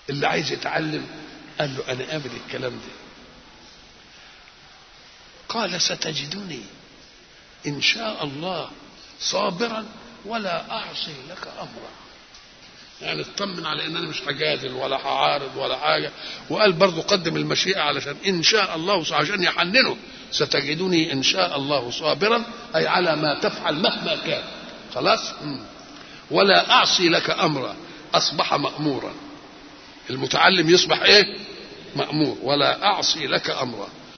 اللي عايز يتعلم قال له انا قابل الكلام ده قال ستجدني ان شاء الله صابرا ولا اعصي لك امرا يعني اطمن على ان انا مش هجادل ولا هعارض ولا حاجه وقال برضه قدم المشيئه علشان ان شاء الله عشان يحننه ستجدني ان شاء الله صابرا اي على ما تفعل مهما كان خلاص مم. ولا اعصي لك امرا اصبح مامورا المتعلم يصبح ايه مامور ولا اعصي لك امرا